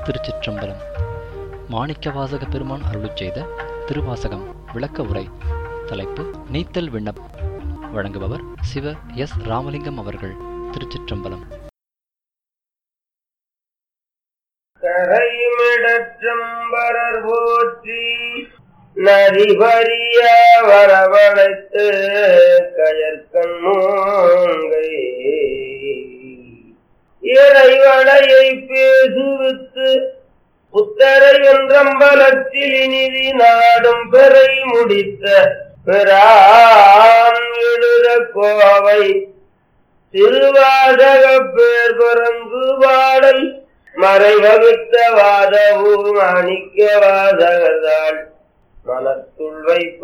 திருச்சிற்றம்பலம் மாணிக்கவாசக பெருமான் அருளிச் செய்த திருவாசகம் விளக்க உரை தலைப்பு நீத்தல் விண்ணப் வழங்குபவர் சிவ எஸ் ராமலிங்கம் அவர்கள் திருச்சிற்றம்பலம் கரைமிடற்றம்பரர் போற்றி நரிபரிய வரவழைத்து கயற்கண் மூங்கை இறைவளையை பேசுவித்து புத்தரை வென்றம்பலத்தில் இனிதி நாடும் பெறை முடித்த பிரான் எழுத கோவை திருவாசக பேர் பரங்கு பாடல் மறைவகுத்த வாதவும் மாணிக்க வாதகதால் மனத்துள்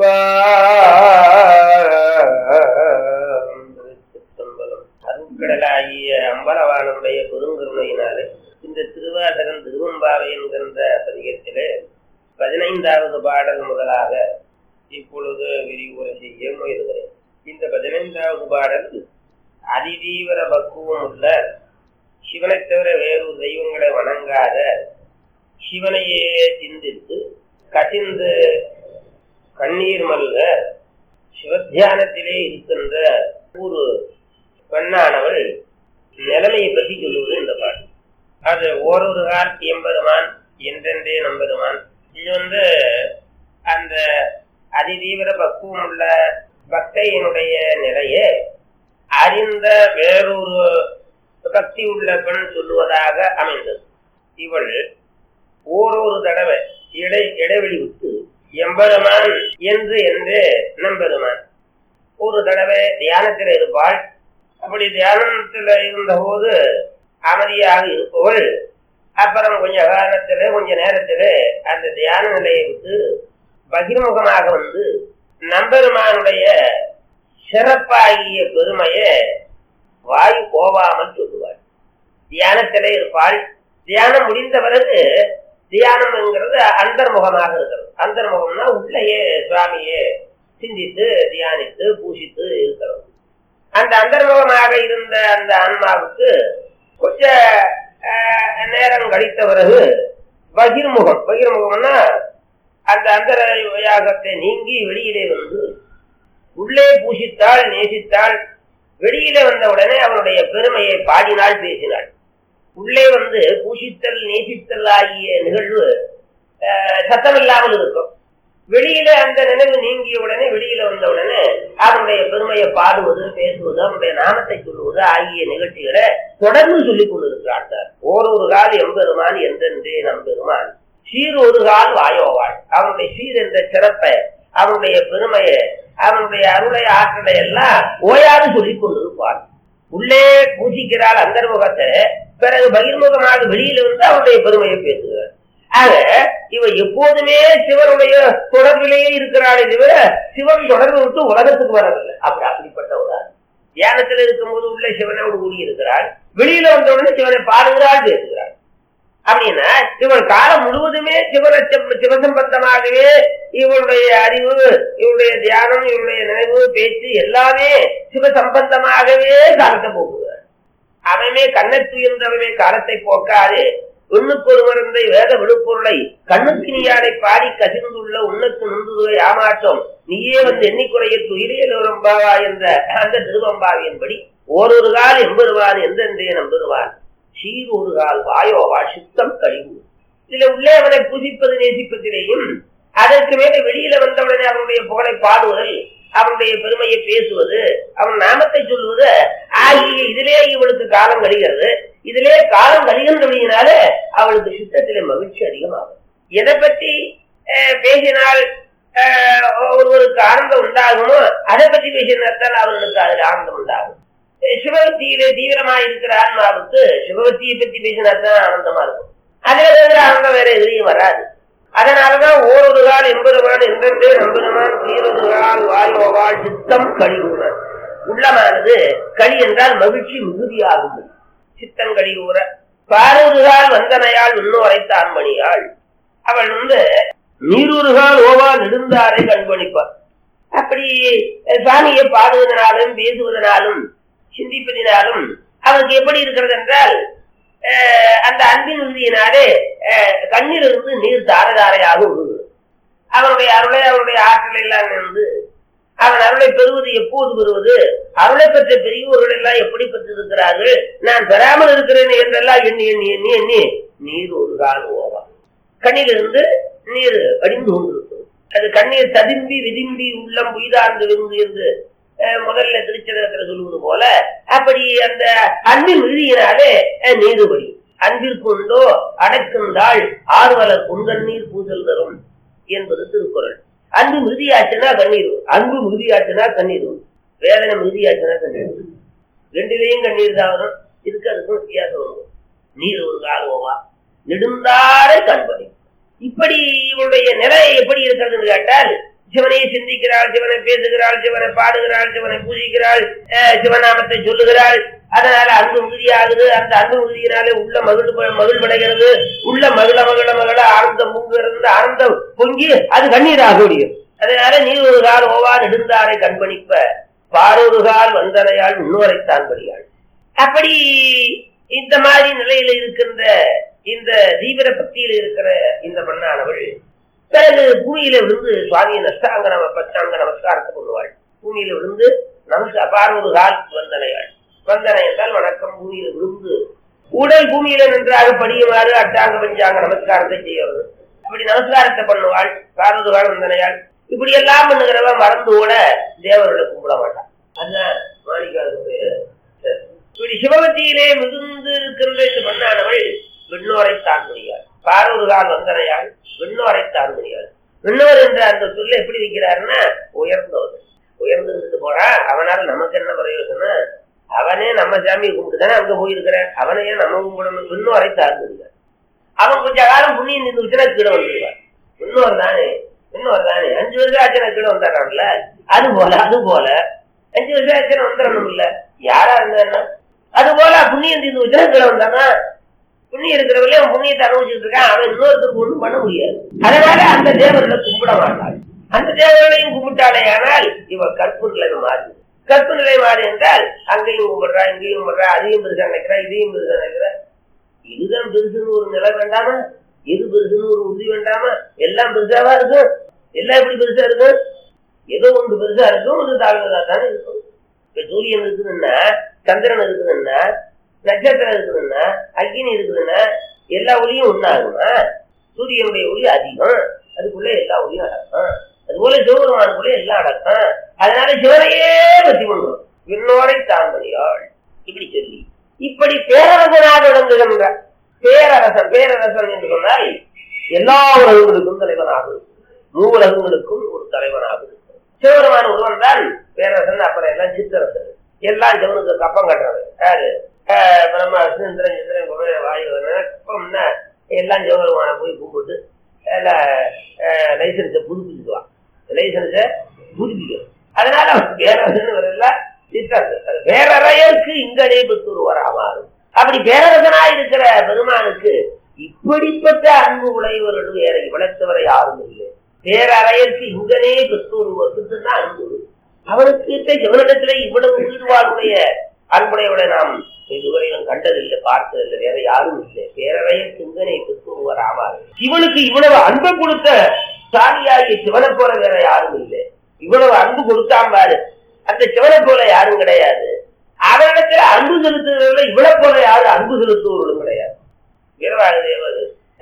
வைப்பாம்பலம் அருட்கடலாகிய அம்பலவானுடைய பெருங்கருணையினாலே இந்த திருவாசகம் திருவம்பாவை என்கின்ற பதிகத்திலே பதினைந்தாவது பாடல் முதலாக இப்பொழுது விரிவுரை செய்ய முயல்கிறேன் இந்த பதினைந்தாவது பாடல் அதிதீவிர பக்குவம் உள்ள சிவனை தவிர வேறு தெய்வங்களை வணங்காத சிவனையே சிந்தித்து கசிந்து கண்ணீர் மல்க சிவத்தியானத்திலே இருக்கின்ற ஒரு பெண்ணானவள் நிலைமையை பற்றி சொல்லுவது இந்த பாட்டு அது ஓரொரு கால் எம்பெருமான் என்றென்றே நம்பெருமான் இது வந்து அந்த அதிதீவிர பக்குவம் உள்ள பக்தையினுடைய நிலையை அறிந்த வேறொரு பக்தி உள்ள பெண் சொல்லுவதாக அமைந்தது இவள் ஓரொரு தடவை இடை இடைவெளி விட்டு எம்பெருமான் என்று என்று நம்பெருமான் ஒரு தடவை தியானத்தில் இருப்பாள் அப்படி தியானத்தில் இருந்தபோது அமைதியாக இருப்பவள் அப்புறம் கொஞ்ச காலத்துல கொஞ்ச நேரத்துல அந்த தியான நிலையை விட்டு பகிர்முகமாக வந்து நம்பெருமானுடைய சிறப்பாகிய பெருமையை வாயு போவாமல் சொல்லுவாள் தியானத்திலே இருப்பாள் தியானம் முடிந்த பிறகு தியானம் என்கிறது அந்தர்முகமாக இருக்கிறது அந்தர்முகம்னா உள்ளேயே சுவாமியே சிந்தித்து தியானித்து பூசித்து இருக்கிறது அந்த அந்தர்முகமாக இருந்த அந்த ஆன்மாவுக்கு கொஞ்ச நேரம் கழித்த பிறகு பகிர்முகம் பகிர்முகம்னா அந்த அந்தர யாகத்தை நீங்கி வெளியிலே வந்து உள்ளே பூசித்தாள் நேசித்தாள் வெளியில வந்த உடனே அவனுடைய பெருமையை பாடினாள் பேசினாள் உள்ளே வந்து பூசித்தல் நேசித்தல் ஆகிய நிகழ்வு சத்தமில்லாமல் இருக்கும் வெளியில அந்த நினைவு நீங்கிய உடனே வெளியில வந்த உடனே அவனுடைய பெருமையை பாடுவது பேசுவது அவனுடைய நாமத்தை சொல்லுவது ஆகிய நிகழ்ச்சிகளை தொடர்ந்து சொல்லிக் கொண்டிருக்கிறார் ஓரொரு கால் எம்பெருமான் என்றென்றே நம்பெருமான் சீர் ஒரு கால் வாயோவாள் அவனுடைய சீர் என்ற சிறப்பை அவனுடைய பெருமையை அவனுடைய அருளை ஆற்றலை எல்லாம் ஓயாது சொல்லிக் கொண்டிருப்பார் உள்ளே பூசிக்கிறாள் அந்தர்முகத்தை பிறகு பகிர்முகமாக வெளியில வந்து அவனுடைய பெருமையை பேசுகிறார் ஆக இவ எப்போதுமே சிவனுடைய தொடர்பிலேயே இருக்கிறாளே தவிர சிவன் தொடர்பு விட்டு உலகத்துக்கு வரவில்லை அப்படி அப்படிப்பட்டவரா தியானத்தில் இருக்கும்போது உள்ள சிவனோடு கூடி இருக்கிறாள் வெளியில வந்தவுடனே சிவனை பாடுகிறாள் பேசுகிறாள் அப்படின்னா இவள் காலம் முழுவதுமே சிவனச்சம் சிவசம்பந்தமாகவே இவளுடைய அறிவு இவளுடைய தியானம் இவளுடைய நினைவு பேச்சு எல்லாமே சிவசம்பந்தமாகவே காலத்தை போக்குகிறார் அவமே கண்ணை துயர்ந்தவமே காலத்தை போக்காது உண்ணுக்கு ஒரு மருந்தை வேத விழுப்பொருளை கண்ணுக்கு நீயாடை பாடி கசிந்துள்ள உன்னுக்கு நுந்துதுவை ஆமாற்றம் நீயே வந்து எண்ணிக்குறைய துயிலேலோரம்பாவா என்ற அந்த திருவம்பாவியின்படி ஓரொரு கால் எம்பெருவான் எந்தென்றே நம்பெருவான் சீர் ஒரு கால் வாயோவா சித்தம் கழிவு இதுல உள்ளே அவனை புதிப்பது நேசிப்பதிலேயும் அதற்கு மேல வெளியில வந்தவுடனே அவனுடைய புகழை பாடுவதில் அவனுடைய பெருமையை பேசுவது அவன் நாமத்தை சொல்லுவது ஆகிய இதிலே இவளுக்கு காலம் கழிகிறது இதிலே காலம் கழிகின்றபடியினால அவளுக்கு சித்தத்திலே மகிழ்ச்சி அதிகமாகும் எதை பற்றி பேசினால் ஒருவருக்கு ஆனந்தம் உண்டாகுமோ அதை பற்றி பேசினால்தான் அவர்களுக்கு அதில் ஆனந்தம் உண்டாகும் சிவபக்தியிலே தீவிரமா இருக்கிற ஆன்மாவுக்கு சிவபக்தியை பத்தி பேசினாதான் ஆனந்தமா இருக்கும் அதுல தவிர ஆனந்தம் வேற எதிரையும் வராது அதனாலதான் ஓரொரு கால் எம்பெருமான் என்றென்றே நம்பெருமான் சீரொரு கால் வாயோவாள் சித்தம் கழிவுற உள்ளமானது களி என்றால் மகிழ்ச்சி மிகுதியாகும் சித்தம் கழிவுற பாரொருகால் வந்தனையாள் இன்னும் வரைத்தான் மணியாள் அவள் வந்து நீரொருகால் ஓவா நெடுந்தாரை கண்பணிப்பார் அப்படி சாமியை பாடுவதனாலும் பேசுவதனாலும் சிந்திப்பதினாலும் அவனுக்கு எப்படி இருக்கிறது என்றால் அஹ், அந்த அன்பின் உறுதியினாலே அஹ், கண்ணிலிருந்து நீர் தார தாரையாக விழுது அவனுடைய அருளை அவனுடைய ஆற்றலை எல்லாம் நின்று அவன் அருளை பெறுவது எப்போது பெறுவது அருளை பெற்ற பெரியவர்கள் எல்லாம் எப்படி பெற்றிருக்கிறார்கள் நான் பெறாமல் இருக்கிறேன் என்றெல்லாம் எண்ணி எண்ணி எண்ணி எண்ணி நீர் ஒரு கால் ஓவா கண்ணிலிருந்து நீர் வடிந்து கொண்டிருக்கும் அது கண்ணீர் ததும்பி விதிம்பி உள்ளம் உய்தார்ந்து விருந்து என்று அஹ், முதல்ல திருச்சதகத்துல சொல்லுவது போல அப்படி அந்த அன்பின் விதியினாலே அஹ், நீர் வடி அன்பிற்குண்டோ அடக்குந்தாள் ஆர்வலர் குங்கண்ணீர் பூசல் தரும் என்பது திருக்குறள் அன்பு மிகுதியாச்சுன்னா கண்ணீர் வரும். அன்பு மிகுதியாச்சுன்னா கண்ணீர் வரும். வேதனை மிகுதியாச்சுன்னா கண்ணீர் வரும். ரெண்டுலேயும் கண்ணீர் தான் வரும் இதுக்கு அதுக்கும் வித்தியாசம் வரும் நீர் ஒரு கால்வோவா நெடுந்தாரை கண்படி இப்படி இவளுடைய நிலை எப்படி இருக்கிறதுன்னு கேட்டால் சிவனை சிந்திக்கிறாள் சிவனை பேசுகிறாள் சிவனை பாடுகிறாள் சிவனை பூஜிக்கிறாள் அஹ், சிவநாமத்தை சொல்லுகிறாள் அதனால அன்பு மிகுதியாகுது அந்த அன்பு மிகுதியினாலே உள்ள மகிழ் மகிழ்வடைகிறது உள்ள மகிழ மகிழ மகிழ ஆனந்தம் பொங்குகிறது ஆனந்தம் பொங்கி அது கண்ணீராக முடியும் அதனால நீ ஒரு கால் ஓவா நெடுந்தாரை கண்பணிப்ப பாரொரு கால் வந்தனையால் முன்னோரை தான்படியாள் அப்படி இந்த மாதிரி நிலையில இருக்கின்ற இந்த தீவிர பக்தியில இருக்கிற இந்த மண்ணானவள் பிறகு பூமியில விழுந்து சுவாமியை நஷ்டாங்க நம பச்சாங்க நமஸ்காரத்தை கொள்வாள் பூமியில விழுந்து நமக்கு பார்வொரு கால் வந்தனையாள் வந்தனை என்றால் வணக்கம் பூமியில விழுந்து உடல் பூமியில நன்றாக படியுமாறு அட்டாங்க பஞ்சாங்க நமஸ்காரத்தை செய்யறது இப்படி நமஸ்காரத்தை பண்ணுவாள் பார்வொரு கால் வந்தனையாள் இப்படி எல்லாம் பண்ணுகிறவ மறந்து கூட தேவர்களை கும்பிட மாட்டான் அதுதான் மாணிக்காவுக்கு இப்படி சிவகத்தியிலே மிகுந்து இருக்கின்ற இந்த மண்ணானவள் விண்ணோரை தான் முடியாள் பார்வொரு கால் வந்தனையாள் விண்ணோரை தான் முடியாது விண்ணோர் என்ற அந்த சொல்ல எப்படி வைக்கிறாருன்னா உயர்ந்தவர் உயர்ந்து இருந்துட்டு போறான் அவனால நமக்கு என்ன பிரயோஜனம் அவனே நம்ம சாமியை கும்பிட்டு தானே அங்க போயிருக்கிறேன் அவனை ஏன் நம்ம கும்பிடணும் விண்ணோரை தாழ்ந்துருக்கார் அவன் கொஞ்ச காலம் புண்ணியம் நின்றுச்சுன்னா கீழே வந்துருவார் விண்ணோர் தானே விண்ணோர் தானே அஞ்சு வருஷம் ஆச்சுன்னா கீழே வந்துடுறான்ல அது போல அது போல அஞ்சு வருஷம் ஆச்சுன்னா வந்துடணும் இல்ல யாரா இருந்தா என்ன அது போல புண்ணியம் தீர்ந்து வச்சுன்னா கீழே வந்தானா புண்ணியம் இருக்கிறவங்களே அவன் புண்ணியத்தை அனுபவிச்சுட்டு இருக்கான் அவன் இன்னொருத்தருக்கு ஒண்ணும் பண்ண முடியாது அதனால அந்த தேவர்களை கும்பிட மாட்டாள் அந்த தேவர்களையும் கும்பிட்டாலே ஆனால் இவன் கற்பு நிலை மாறி கற்பு நிலை மாறி என்றால் அங்கேயும் கும்பிடுறா இங்கேயும் கும்பிடுறா அதையும் பெருசா நினைக்கிறா இதையும் பெருசா நினைக்கிறா இதுதான் பெருசுன்னு ஒரு நிலை வேண்டாமா எது பெருசுன்னு ஒரு உறுதி வேண்டாமா எல்லாம் பெருசாவா இருக்கும் எல்லாம் எப்படி பெருசா இருக்கும் ஏதோ ஒன்று பெருசா இருக்கும் ஒன்று தாழ்ந்ததா தானே இருக்கும் இப்ப சூரியன் இருக்குதுன்னா சந்திரன் இருக்குதுன்னா நட்சத்திரம் இருக்குதுன்னா அக்னி இருக்குதுன்னா எல்லா ஒளியும் ஒன்னாகுமா சூரியனுடைய ஒளி அதிகம் அதுக்குள்ள எல்லா ஒளியும் அடக்கம் அதுபோல சிவபெருமானுக்குள்ள எல்லாம் அடக்கம் அதனால சிவனையே பற்றி கொண்டு விண்ணோரை தாழ்மணியாள் இப்படி சொல்லி இப்படி பேரரசனாக விளங்குகின்ற பேரரசன் பேரரசன் என்று சொன்னால் எல்லா உலகங்களுக்கும் தலைவனாக இருக்கும் மூவுலகங்களுக்கும் ஒரு தலைவனாக இருக்கும் சிவபெருமான் ஒருவன் தான் பேரரசன் அப்புறம் எல்லாம் சித்தரசன் எல்லாம் சிவனுக்கு கப்பம் கட்டுறது யாரு ஆஹ் பிரம்மா இந்திரன் இந்திரன் குபேர வாயு கப்பம்னா எல்லாம் சிவபெருமானை போய் கும்பிட்டு எல்லாம் லைசன்ஸை புதுப்பிச்சுக்குவான் லைசன்ஸை புதுப்பிக்கும் அதனால அவன் பேரரசன் வரல சித்தரசன் பேரறையருக்கு இங்கனே பெற்றோர் வராமாறு அப்படி பேரரசனா இருக்கிற பெருமானுக்கு இப்படிப்பட்ட அன்பு உடையவர்கள் வேற இவ்வளத்தவரை யாரும் இல்லை பேரறையருக்கு இங்கனே பெற்றோர் வருதுன்னா அன்பு அவனுக்கு சிவனிடத்துல இவ்வளவு ஈடுபாடுடைய அன்புடையவளை நாம் இதுவரையிலும் கண்டதில்லை பார்த்ததில்லை வேற யாரும் இல்லை பேரறைய சிந்தனை பெற்றோர் ஆவார் இவனுக்கு இவ்வளவு அன்பை கொடுத்த சாமியாகிய சிவனை போல வேற யாரும் இல்லை இவ்வளவு அன்பு கொடுத்தான் பாரு அந்த சிவனை போல யாரும் கிடையாது அவரிடத்துல அன்பு செலுத்துவதில் இவளை போல யாரும் அன்பு செலுத்துவவர்களும் கிடையாது வீரவாக தேவர்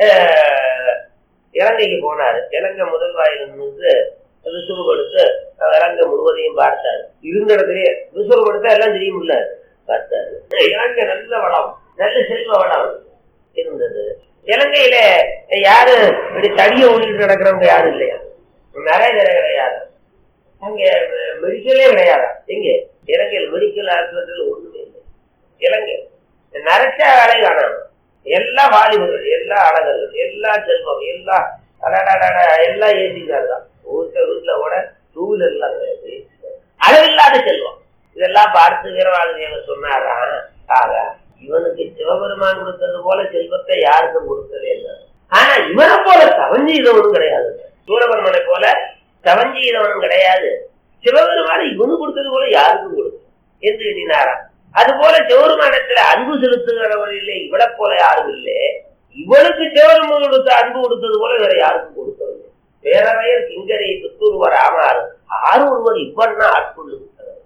இலங்கைக்கு போனாரு இலங்கை முதல் வாயிலிருந்து ரிசர்வ் கொடுத்து இலங்கை முழுவதையும் பார்த்தாரு இருந்த இடத்துலயே ரிசர்வ் கொடுத்தா எல்லாம் தெரியுமில்ல பார்த்தாரு இலங்கை நல்ல வளம் நல்ல செல்வ வளம் இருந்தது இலங்கையில யாரு இப்படி தடிய ஓடிட்டு நடக்கிறவங்க யாரும் இல்லையா நிறைய நிறைய கிடையாது அங்க மெடிக்கலே கிடையாதா எங்க இலங்கையில் மெடிக்கல் ஆஸ்பத்திரியில் ஒண்ணுமே இல்லை இலங்கை நிறைச்ச வேலை காணாம எல்லா வாலிபர்கள் எல்லா அழகர்கள் எல்லா செல்வம் எல்லா அடடடட எல்லாம் ஏசிக்காரு தான் ஒருத்தர் வீட்டுல கூட டூ வீலர் எல்லாம் கிடையாது அளவில்லாத செல்வம் இதெல்லாம் பார்த்து வீரவாதேவன் சொன்னாரா ஆக இவனுக்கு சிவபெருமான் கொடுத்தது போல செல்வத்தை யாருக்கும் கொடுத்ததே இல்லை ஆனா இவனை போல தவஞ்செய்தவனும் கிடையாது சூரபெருமனை போல தவஞ்செய்தவனும் கிடையாது சிவபெருமான இவனு கொடுத்தது போல யாருக்கும் கொடுக்கும் என்று எண்ணினாராம் அதுபோல சிவருமானத்துல அன்பு செலுத்துகிறவரில்லை இவளை போல யாரும் இல்லை இவளுக்கு சிவருமன் கொடுத்த அன்பு கொடுத்தது போல வேற யாருக்கும் கொடுக்கவில்லை பேரவையர் கிங்கரை புத்தூர்வர் ஆமாறு ஆறு ஒருவர் இவ்வண்ணா ஆட்கொள்ளு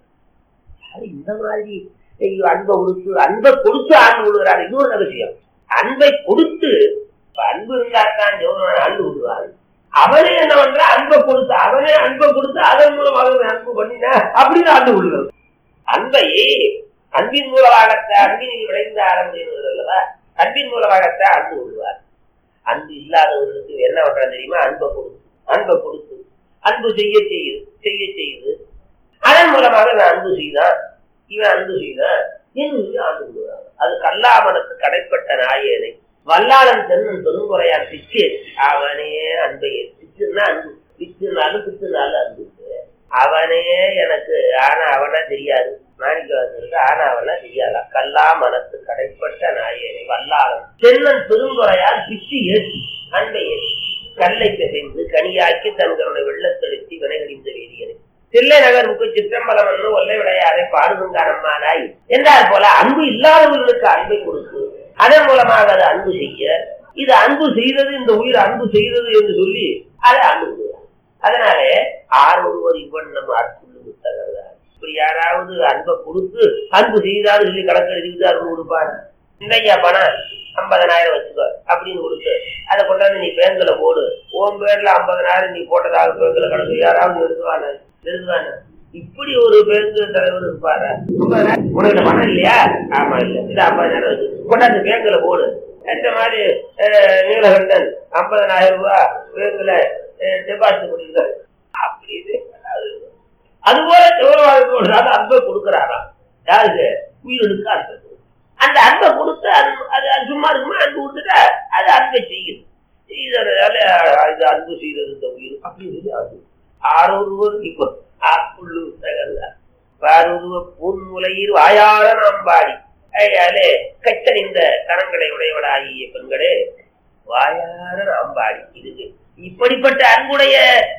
யாரு இந்த மாதிரி ஐயோ, அன்பை கொடுத்து அன்பை கொடுத்து ஆண்டு விடுகிறார் இது ஒரு ரகசியம் அன்பை கொடுத்து இப்ப அன்பு இருந்தால்தான் சிவருமான் ஆண்டு விடுவார் அவனே என்ன பண்ற அன்பை கொடுத்து அவனே அன்பை கொடுத்து அதன் மூலமாக அவன் அன்பு பண்ணின அப்படின்னு ஆண்டு விடுகிறது அன்பை அன்பின் மூலமாகத்தான் அன்பின் விளைந்த ஆரம்பிக்கிறது அல்லவா அன்பின் மூலமாகத்தான் அன்பு விடுவார் அன்பு இல்லாதவர்களுக்கு என்ன பண்றான் தெரியுமா அன்பை கொடுத்து அன்பை கொடுத்து அன்பு செய்ய செய்யுது செய்ய செய்யுது அதன் மூலமாக நான் அன்பு செய்தான் இவன் அன்பு செய்தான் என்று சொல்லி ஆண்டு விடுவாங்க அது கல்லாமனுக்கு கடைப்பட்ட நாயனை வல்லாளன் தென்னன் பெருங்குறையான் பிச்சு அவனே அன்பை பிச்சுன்னா அன்பு பிச்சுனாலும் பிச்சுனாலும் அன்பு அவனே எனக்கு ஆனா அவனா தெரியாது மாணிக்கவாசருக்கு ஆனா அவனா தெரியாதா கல்லா மனத்து கடைப்பட்ட நாயனை வல்லாளன் தென்னன் பெருங்குறையால் பிச்சு ஏற்றி அன்பை ஏற்றி கல்லை பிசைந்து கனியாக்கி தன்களுடைய வெள்ளத்தெழுத்தி வினைகடிந்த வேதியனை தில்லை நகருக்கு சிற்றம்பலம் என்று ஒல்லை விளையாதை பாடுகின்றாய் என்றால் போல அன்பு இல்லாதவர்களுக்கு அன்பை கொடுத்து அதன் மூலமாக அது அன்பு செய்ய இது அன்பு செய்தது இந்த உயிர் அன்பு செய்தது என்று சொல்லி அதை அன்பு செய்வார். அதனாலே ஆர் ஒருவர் இவ்வண்ணம் ஆட்கொள்ளு புத்தகர்கள் இப்படி யாராவது அன்பை கொடுத்து அன்பு செய்தாலும் சொல்லி கணக்கு எழுதிட்டு அன்பு கொடுப்பாரு இந்தையா பணம் ஐம்பதனாயிரம் வச்சுக்கோ அப்படின்னு கொடுத்து அதை கொண்டாந்து நீ பேங்க்ல போடு உன் பேர்ல ஐம்பதனாயிரம் நீ போட்டதாக பேங்க்ல கணக்கு யாராவது எழுதுவானு எழுதுவானு இப்படி ஒரு பேங்க் தலைவர் இருப்பாரு ஐம்பதனாயிரம் உனக்கு பணம் இல்லையா ஆமா இல்ல இது ஐம்பதனாயிரம் வச்சு கொண்டாந்து பேங்க்ல போடு இந்த மாதிரி அஹ், நீலகண்டன் ஐம்பதனாயிரம் ரூபாய் பேங்க்ல டெபாசிட் பண்ணிக்கிறாரு அப்படின்னு அதுபோல சிவருமானுக்கு அன்பை கொடுக்கிறாராம் யாருக்கு உயிருக்கு அன்பை கொடுக்கிறார். அந்த அன்பை கொடுத்து அன்பு அது அது சும்மா இருக்குமா அன்பு கொடுத்துட்டா அது அன்பை செய்யுது இதனால இது அன்பு செய்தது இந்த உயிர் அப்படின்னு சொல்லி அது ஆரொருவர் இப்போ ஆக்குள்ளு தகர்ந்தார் பாரொருவ பூன்முலையில் வாயார நாம்பாடி அதனாலே கச்சறிந்த கரங்களை உடையவளாகிய பெண்களே வாயார நாம்பாடி இதுக்கு இப்படிப்பட்ட அன்புடைய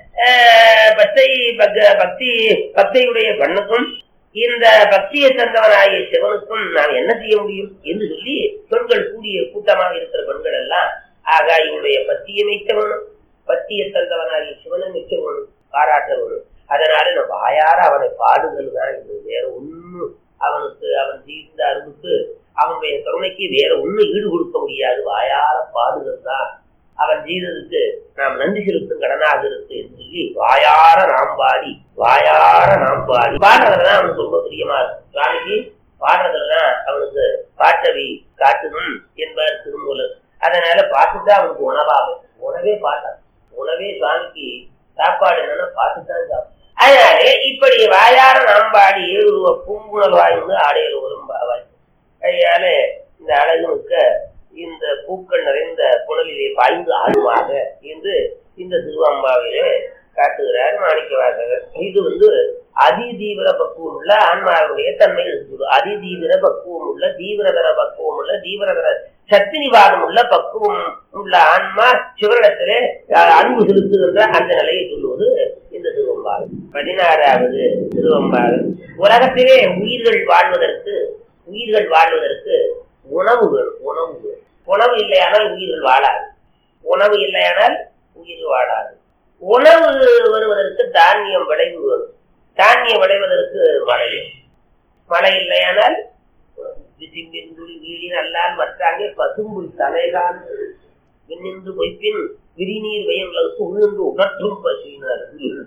அஹ், பக்தை பக்த- பக்தி பக்தியுடைய பெண்ணுக்கும் இந்த பக்தியை தந்தவனாகிய சிவனுக்கும் நாம் என்ன செய்ய முடியும் என்று சொல்லி பெண்கள் கூடிய கூட்டமாக இருக்கிற பெண்கள் எல்லாம் ஆகா இவனுடைய பத்தியை மிக்கவனும் பத்தியை தந்தவனாகிய சிவனை மிக்கவனும் பாராட்டவனும் அதனால நம்ம வாயார அவனை பாடுதல் தான் இது வேற ஒண்ணும் அவனுக்கு அவன் செய்த அருளுக்கு அவனுடைய கருணைக்கு வேற ஒண்ணும் ஈடு கொடுக்க முடியாது வாயார பாடுதல் தான் அவன் செய்ததுக்கு நாம் நன்றி செலுத்தும் கடனாக இருக்கு என்று சொல்லி வாயார நாம் பாடி வாயார நாம் பாடி பாடுறதுதான் அவனுக்கு ரொம்ப பிரியமா இருக்கும் சுவாமிக்கு பாடுறதுதான் அவனுக்கு பாட்டவி காட்டணும் என்பார் திருமூலர் அதனால பாட்டுதான் அவனுக்கு உணவாகும் உணவே பாட்டான் உணவே சுவாமிக்கு சாப்பாடு என்னன்னா பாட்டுதான் சாப்பிடும் அதனாலே இப்படி வாயார நாம் பாடி ஏழுருவ பூங்குழல் வாய்ந்து ஆடையில் உரும்பாவாய் அதனால இந்த அழகு மிக்க இந்த பூக்கள் நிறைந்த புனலிலே பாய்ந்து ஆடுவாக என்று இந்த திருவாம்பாவிலே காட்டுகிறார் மாணிக்க வாசகர் இது வந்து அதிதீவிர பக்குவம் உள்ள ஆன்மாவுடைய தன்மை இருக்குது அதிதீவிர பக்குவம் உள்ள தீவிரதர பக்குவம் உள்ள தீவிரதர சக்தி நிவாதம் உள்ள பக்குவம் உள்ள ஆன்மா சிவனிடத்திலே அஹ், அன்பு செலுத்துகின்ற அந்த நிலையை சொல்லுவது இந்த திருவம்பாறு பதினாறாவது திருவம்பாறு உலகத்திலே உயிர்கள் வாழ்வதற்கு உயிர்கள் வாழ்வதற்கு உணவு வேணும் உணவு வேணும் உணவு இல்லையானால் உயிர்கள் வாழாது உணவு இல்லையானால் உயிர் வாழாது உணவு வருவதற்கு தானியம் விளைவு வரும் தானியம் விளைவதற்கு மழை வேணும். மழை இல்லையானால் விசிம்பின்துளி வீழின் அல்லால் மற்றாங்கே பசும்புல் தலைகான் விண்ணின்று பொய்ப்பின் விரிநீர் வயங்களுக்கு உழுந்து உணர்த்தும் பசுவினர்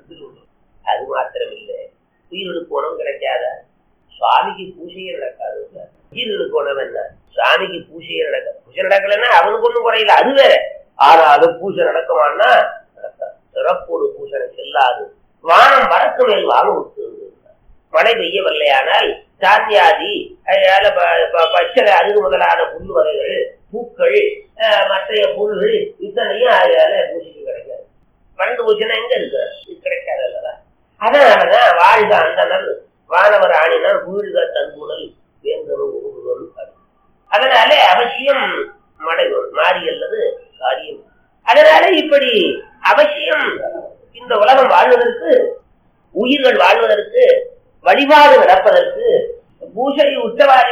அது மாத்திரமில்லை உயிர்களுக்கு உணவு கிடைக்காத சுவாமிக்கு பூஜையே நடக்காது உயிர்களுக்கு உணவு என்ன சாமிக்கு பூஜையே நடக்காது பூஜை நடக்கலைன்னா அவனுக்கு ஒண்ணும் குறையில அது வேற ஆனாலும் பூஜை நடக்குமான்னா நடக்காது சிறப்போடு பூஜனை செல்லாது வானம் வடக்கு மேல் வானம் விட்டு மழை பெய்யவில்லையானால் சாந்தியாதி அதனால ப- ப- பச்சை அருகு முதலான புல் வகைகள் பூக்கள் அஹ், மற்றைய புல்கள் இத்தனையும் அதனால பூஜைக்கு கிடைக்காது பன்னெண்டு பூஜைனா எங்க இருக்கு இது கிடைக்காது அல்லவா அதனாலதான் வாழ்க அந்தனர் வானவர் ஆணினர் வீழ்க தன்புணல் வேந்தனும் உருவன் அதனால அவசியம் மழை வரும் மாறி அல்லது காரியம் அதனால இப்படி அவசியம் இந்த உலகம் வாழ்வதற்கு உயிர்கள் வாழ்வதற்கு வழிபாடு நடப்பதற்கு பூஜை உத்தவாதி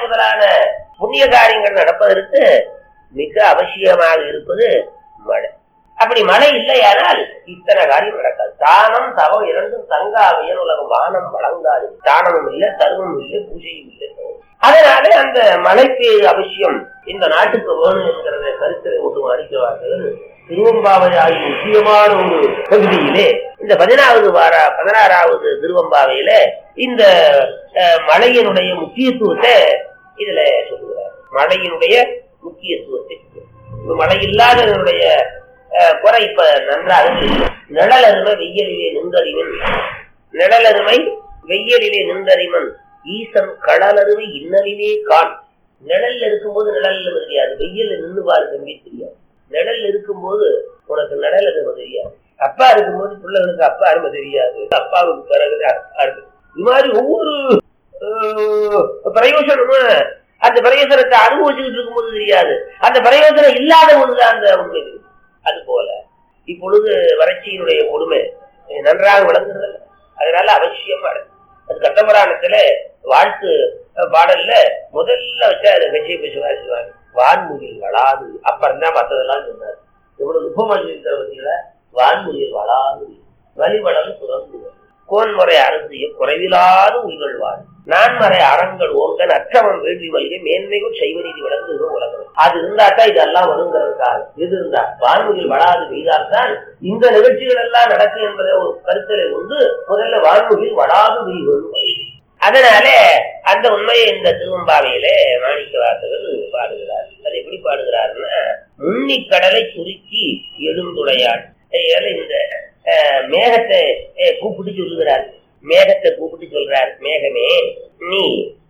புண்ணிய காரியங்கள் நடப்பதற்கு மிக அவசியமாக இருப்பது மழை அப்படி மழை இல்லையானால் இத்தனை காரியம் நடக்காது தானம் தவம் இரண்டும் தங்காவையன் உலகம் வானம் வழங்காது தானமும் இல்லை தருவமும் இல்லை பூஜையும் இல்லை அதனால அந்த மழைக்கு அவசியம் இந்த நாட்டுக்கு வேணும் என்கிறத கருத்தை ஒன்று அளிக்கிறார்கள் திருவம்பாவை ஆகிய முக்கியமான ஒரு பகுதியிலே இந்த பதினாவது வார பதினாறாவது திருவம்பாவையில இந்த அஹ், மழையினுடைய முக்கியத்துவத்தை இதுல சொல்லுகிறார் மழையினுடைய முக்கியத்துவத்தை இப்ப மழை இல்லாதவனுடைய அஹ், குறை இப்ப நன்றாக தெரியும் நிழலருமை வெய்யலிலே நின்றறிவன் நிழலருமை வெய்யலிலே நின்றறிவன் ஈசன் கடலருமை இன்னலிலே கான் நிழல்ல இருக்கும்போது நிழல்ல தெரியாது வெயில்ல நின்று பாரு தம்பி தெரியாது நிழல்ல இருக்கும்போது உனக்கு நிழல் அருமை தெரியாது அப்பா இருக்கும்போது பிள்ளைகளுக்கு அப்பா அருமை தெரியாது அப்பாவுக்கு பிறகுதான் அப்பா இருக்கு இது மாதிரி ஒவ்வொரு அஹ், பிரயோஜனமும் அந்த பிரயோஜனத்தை அனுபவிச்சுக்கிட்டு இருக்கும்போது தெரியாது அந்த பிரயோஜனம் இல்லாத ஒண்ணுதான் அந்த உண்மை தெரியும். அது போல இப்பொழுது வறட்சியினுடைய கொடுமை அஹ், நன்றாக விளங்குறதில்ல அதனால அவசியம் அது அது கட்டபுராணத்துல வாழ்த்து அஹ், பாடல்ல முதல்ல வச்சு அதை கட்சியை பேசுவார் சிவாஜி வான்முகில் வளாது அப்புறம் தான் மற்றதெல்லாம் சொன்னார் இவ்வளவு நுட்பமாக இருக்கிற வான்முகில் வளாது வழிபடல் துறந்து கோன்முறை அருந்திய குறைவிலாத உயிர்கள் வாழ் நான்மறை அறங்கள் ஓங்க நற்றவன் வேள்வி மல்கை மேன்மைகள் செய்வநீதி விளங்குகிற உலகம் அது இருந்தாத்தான் இதெல்லாம் வருங்கிறதுக்காக இது இருந்தா வான்முகில் வளாது பெய்தால்தான் இந்த நிகழ்ச்சிகள் எல்லாம் நடக்கும் என்பதை ஒரு கருத்தலை கொண்டு முதல்ல வான்முகில் வளாது பெய்வது அதனால அந்த உண்மையை இந்த திருவம்பாவையிலே மாணிக்க வாசகர் பாடுகிறார் அது எப்படி பாடுகிறாருன்னா முன்னி கடலை சுருக்கி எழுந்துடையாள் ஏல இந்த அஹ், மேகத்தை அஹ், கூப்பிட்டு சொல்லுகிறார் மேகத்தை கூப்பிட்டு சொல்றார் மேகமே நீ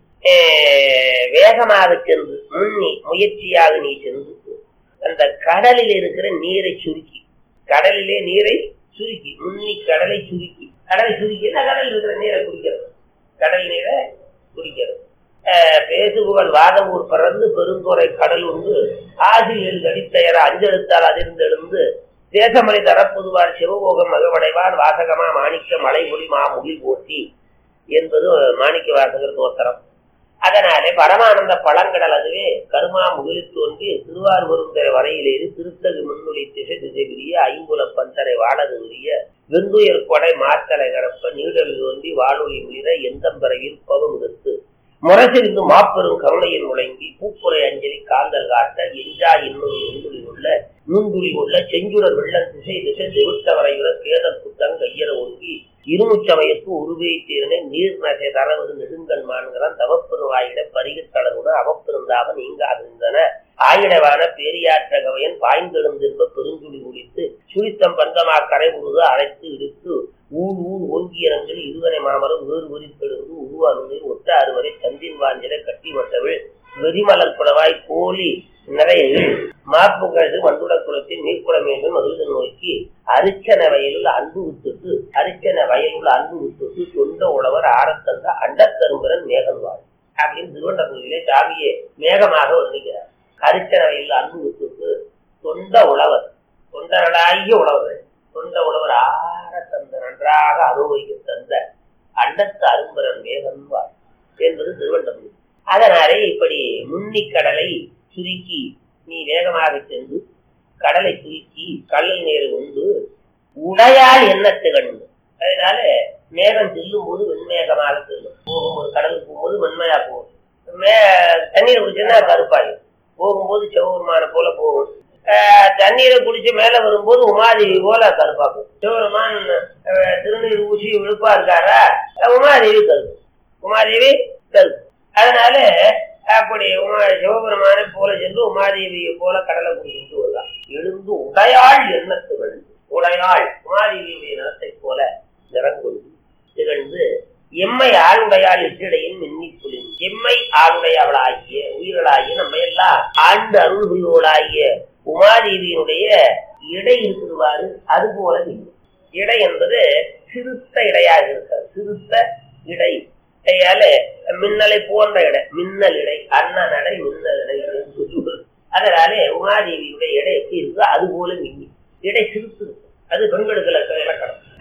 அஹ், வேகமாக சென்று முன்னி முயற்சியாக நீ சென்று அந்த கடலில் இருக்கிற நீரை சுருக்கி கடலிலே நீரை சுருக்கி முன்னி கடலை சுருக்கி கடலை சுருக்கி கடலில் இருக்கிற நீரை குடிக்கிறது கடல் நீரை குடிக்கிறது அஹ், பேசுபுகழ் வாதமூர் பறந்து பெருந்துறை கடல் உண்டு ஆசிரியர் அடித்தயர அஞ்செழுத்தால் அதிர்ந்தெழுந்து தேசமணி தரப்புதுவார் சிவபோகம் மகவடைவார் வாசகமா மாணிக்க மலைமொழி மாமுகில் போற்றி என்பது மாணிக்க வாசகர் தோத்திரம் அதனாலே பரமானந்த பழங்கடல் அதுவே கருமா முகில் தோன்றி திருவாரூருந்தரை வரையிலேறி திருத்தகு முன்னுளி திசை திசை விரிய ஐம்புல பந்தரை வாடகு உரிய வெந்துயர் கொடை மாத்தலை கரப்ப நீடல் தோன்றி வானொலி உயிர எந்தம்பரை இருப்பவம் எடுத்து முரசிருந்து மாப்பெரும் கருணையில் முழங்கி பூப்புரை அஞ்சலி காந்தல் காட்ட எஞ்சா இன்னொரு நுண்துளி உள்ள நுண்துளி உள்ள செஞ்சுடர் வெள்ளம் திசை திசை செவிட்டவரையுற கேதல் குத்தம் கையற ஒங்கி இருமுச்சமயத்து உருவே தீரனை நீர் நகை தரவது நெடுங்கண் மான்கிறான் தவப்பெரு வாயிட பரிகத்தளவுட அவப்பெருந்தாவ நீங்காதிருந்தன ஆயிடவான பேரியாற்ற கவையன் பாய்ந்தெழுந்திருப்ப பெருஞ்சுழி குடித்து சுழித்தம் பந்தமா கரை உருது அழைத்து இழுத்து ஊர் ஊர் ஓங்கியரங்கில் இருவரை மாமரம் வேறு உரித்தெழுந்து உருவானுநீர் ஒட்ட அறுவரை சந்தின் வாஞ்சிட கட்டி வட்டவிழ் வெறிமலர் புடவாய் கோழி நிறைய மாப்புகழு வண்டுட குளத்தில் நீர்க்குளமேலும் மகிழ்ந்து நோக்கி அரிச்சன வயலில் அன்பு விட்டுட்டு அரிச்சன வயலுள்ள அன்பு விட்டுட்டு தொண்ட உழவர் ஆரத்தந்த அண்டத்தரும்பரன் மேகம் வாழ் அப்படின்னு திருவண்ணபுரியிலே சாமியை மேகமாக வர்ணிக்கிறார் அரிச்சன வயலில் அன்பு விட்டுட்டு தொண்ட உழவர் தொண்டர்களாகிய உழவர் தொண்ட உழவர் ஆற தந்த நன்றாக அனுபவிக்க தந்த அண்டத்து அரும்பரன் மேகம் வாழ் என்பது திருவண்ணபுரி அதனாலே இப்படி முன்னி கடலை சுருக்கி நீ வேகமாக சென்று கடலை சுருக்கி கடல் நீரை உண்டு உடையால் எண்ணத்து கண்டு அதனால மேகம் செல்லும் போது வெண்மேகமாக செல்லும் போகும்போது கடலுக்கு போகும்போது வெண்மையா போகும் மே தண்ணீரை குடிச்சுன்னா கருப்பாயும் போகும்போது சிவபெருமான போல போகும் ஆஹ் தண்ணீரை குடிச்சு மேல வரும்போது உமாதேவி போல கருப்பாக்கும் சிவபெருமான் ஆஹ் திருநீர் ஊசி விழுப்பா இருக்காரா உமாதேவி கருப்பு உமாதேவி கருப்பு அதனால அப்படி உமா சிவபெருமானை போல சென்று உமாதேவியை போல கடலை குடிச்சுட்டு வருவார் எழுந்து உடையாள் எண்ணத்துகள் உடையாள் உமாதேவியுடைய நிறத்தை போல நிறங்கொண்டு திகழ்ந்து எம்மை ஆளுடையாள் எட்டிடையின் மின்னி புலின் எம்மை ஆளுடையவளாகிய உயிர்களாகிய நம்ம எல்லாம் ஆண்டு அருள் புரிவோளாகிய உமாதேவியினுடைய இடை இருக்குதுவாறு அது போல இல்லை இடை என்பது சிறுத்த இடையாக இருக்கிறது சிறுத்த இடை இடையால மின்னலை போன்ற இடை மின்னல் இடை அண்ணா நடை மின்னல் இடை என்று சொல்லுவது. அதனாலே உமாதேவியுடைய இடை எப்படி இருக்கோ அது போல மின்னி இடை சிறுத்து இருக்கும். அது பெண்களுக்கு இலக்க- இலக்கணம்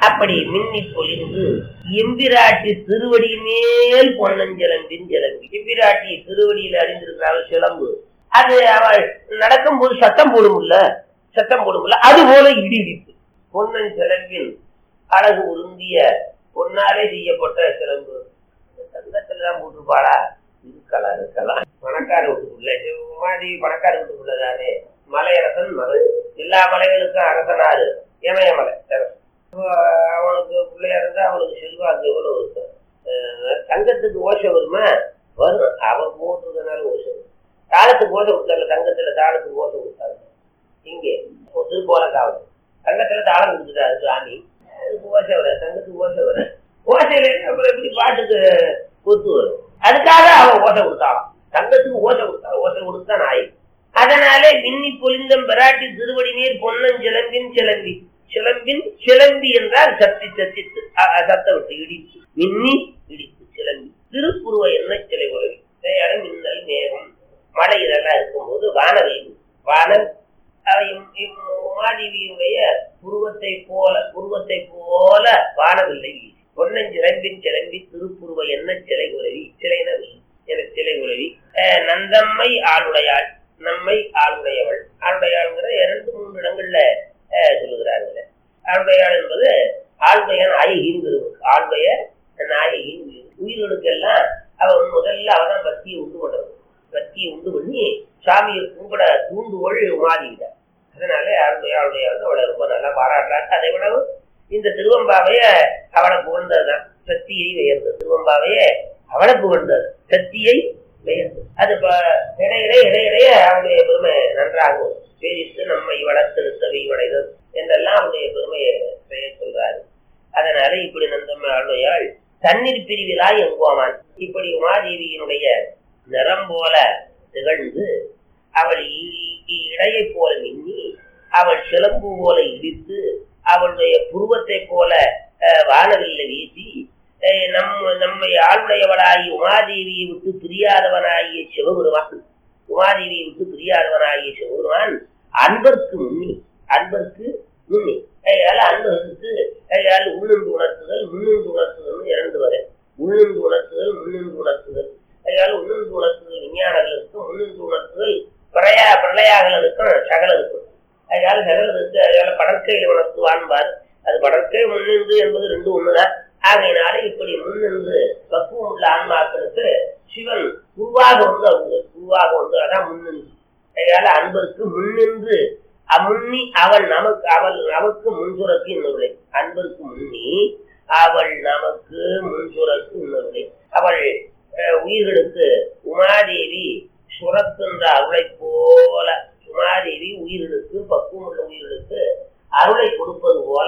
அப்படி மின்னி பொழிந்து எம்பிராட்டி திருவடி மேல் பொன்னஞ்சலம்பின் ஜலம்பி எம்பிராட்டி திருவடியில் அறிந்திருக்கிறாள் சிலம்பு அது அவள் நடக்கும்போது சத்தம் போடும்ல சத்தம் போடும்ல அது போல இடி இடிப்பு பொன்னன் சிலம்பின் அழகு உருந்திய பொன்னாலே செய்யப்பட்ட சிலம்பு தங்கத்துல தான் போட்டிருப்பாளா இருக்கலாம் இருக்கலாம் பணக்கார வீட்டுக்குள்ள மாதிரி பணக்கார வீட்டுக்குள்ளதானே மலையரசன் மகள் எல்லா மலைகளுக்கும் அரசனாரு இமயமலை அரசன். இப்போ அவனுக்கு பிள்ளையா இருந்தா அவனுக்கு செல்வாக்கு எவ்வளவு இருக்கும் அஹ் தங்கத்துக்கு ஓசை வருமா வரும் அவன் போட்டுறதுனால ஓசை வரும் தாளத்துக்கு ஓசை கொடுத்தாங்க தங்கத்துல தாளத்துக்கு ஓசை கொடுத்தாங்க இங்கே திருப்போல காவல் தங்கத்துல தாளம் கொடுத்துட்டாரு சாமி அதுக்கு ஓசை வர தங்கத்துக்கு ஓசை வர ஓசையில அப்புறம் எப்படி பாட்டுக்கு கொத்து வரும் அதுக்காக அவன் ஓசை கொடுத்தாளாம் தங்கத்துக்கு ஓசை கொடுத்தா ஓசை கொடுத்தா நாய் அதனாலே மின்னி பொலிந்தம் பெராட்டி திருவடி நீர் பொன்னன் சிலம்பின் சிலம்பி சிலம்பின் சிலம்பி என்றால் சத்தி சத்தித்து அ- அ- சத்த விட்டு இடித்து மின்னி இடித்து சிலம்பி திருப்புருவ என்ன சிலை உலகி தேயால மின்னல் மேகம் மழை இதெல்லாம் இருக்கும்போது வானவில் வானல் அவையும் உமாதேவியுடைய புருவத்தை போல புருவத்தை போல வானவில்லை வீசி பொன்னஞ்சிலம்பின் சிலம்பி திருப்புருவ என்ன சிலை உறவி சிலைன என சிலை உறவி அஹ் நந்தம்மை ஆளுடையாள் நம்மை ஆளுடையவள் ஆளுடையாள்ங்கிற இரண்டு மூன்று இடங்கள்ல அஹ், சொல்லுகிறார்கள் ஆளுடையாள் என்பது ஆளுடைய நாயகின் விரும்பு ஆளுடைய நாயகின் விரும்பு உயிர்களுக்கெல்லாம் அவன் முதல்ல அவதான் பக்தியை உண்டு பண்றது பக்தியை உண்டு பண்ணி சாமியை கும்பிட தூண்டுகோள் உமாதிவிட்டார் அதனால ஆளுடைய ஆளுடைய அவளை ரொம்ப நல்லா பாராட்டுறாங்க அதை விடவும் இந்த திருவம்பாவைய அவளை புகழ்ந்ததுதான் சக்தியை உயர்ந்தது திருவம்பாவைய அவளை புகழ்ந்தது சக்தியை உயர்ந்தது அது இப்ப இடையிடையே இடையிடையே அவனுடைய பெருமை நன்றாக பேரித்து நம்மை வளர்த்தெடுத்தவை வடைதல் என்றெல்லாம் அவனுடைய பெருமையை பெயர சொல்றாரு அதனால இப்படி நந்தம்மை ஆளுடையாள் தண்ணீர் பிரிவிலாய் எங்குவாமான் இப்படி உமாதேவியினுடைய நிறம் போல திகழ்ந்து அவள் இ- இ- இடையைப் போல மின்னி அவள் சிலம்பு போல இடித்து அவளுடைய புருவத்தை போல அஹ், வானவில்லை வீசி அஹ், நம் நம்மை ஆளுடையவளாகி உமாதேவியை விட்டு பிரியாதவனாகிய சிவபெருமான் உமாதேவியை விட்டு பிரியாதவனாகிய சிவபெருமான் அன்பர்க்கு முன்னி அன்பர்க்கு முன்னி அதனால அன்பர்களுக்கு அதனால உள்ளிருந்து உணர்த்துதல் முன்னின்று உணர்த்துதல் இரண்டு வரை உள்ளிருந்து உணர்த்துதல் முன்னின்று உணர்த்துதல் அதனால உள்ளிருந்து உணர்த்துதல் விஞ்ஞானங்களுக்கும் முன்னின்று உணர்த்துதல் பிரயா பிரளயாகலுக்கும் சகலருக்கும் அதனால சகலருக்கு அதனால படற்கையில் உணர்த்துவான்பார் அது படற்கை முன்னின்று என்பது ரெண்டு ஒண்ணுதான் ஆகையினால இப்படி முன்னின்று பக்குவம் உள்ள ஆன்மாக்களுக்கு சிவன் உருவாக வந்து அவங்க உருவாக வந்து அதான் முன்னின்று அதனால அன்பருக்கு முன்னின்று அமுன்னி அவள் நமக்கு அவள் நமக்கு முன்சுரக்கு இன்னொருளை அன்பருக்கு முன்னி அவள் நமக்கு முன்சுரக்கு இன்னொருளை அவள் அஹ், உயிர்களுக்கு உமாதேவி சுரக்கின்ற அருளை போல உமாதேவி உயிர்களுக்கு பக்குவம் உள்ள உயிர்களுக்கு அருளை கொடுப்பது போல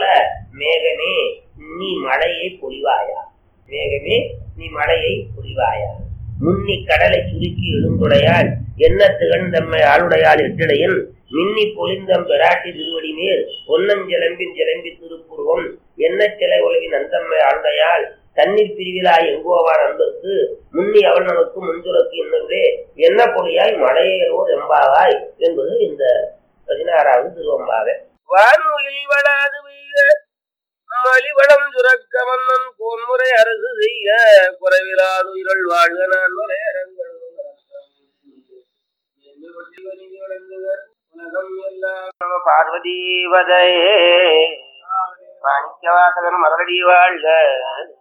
மேகமே நீ மழையை பொழிவாயா மேகமே நீ மழையை பொழிவாயா முன்னி கடலை சுருக்கி எழுந்துடையாள் என்ன திகழ்ந்தம்மை ஆளுடையாள் எட்டிடையில் மின்னி பொலிந்தம் பெராட்டி திருவடி மேல் பொன்னஞ்சிலம்பின் சிலம்பி திருப்புருவம் என்ன சிலை உலகின் அந்தம்மை ஆளுடையாள் தண்ணீர் பிரிவிலாய் எங்கோவான் அன்பருக்கு முன்னி அவள் நமக்கு முன்துறக்கு என்னவே என்ன பொழியாய் மழையோ எம்பாவாய் என்பது இந்த பதினாறாவது திருவம்பாவை வானொலில் வளாது பெய்க மலிவளம் சுரக்க மன்னன் கோன்முறை அரசு செய்ய குறைவிலாது உயிரல் வாழ்க நான் வரை உலகம் எல்லாம் பார்வதி வதையே மாணிக்கவாசகன் மரடி வாழ்க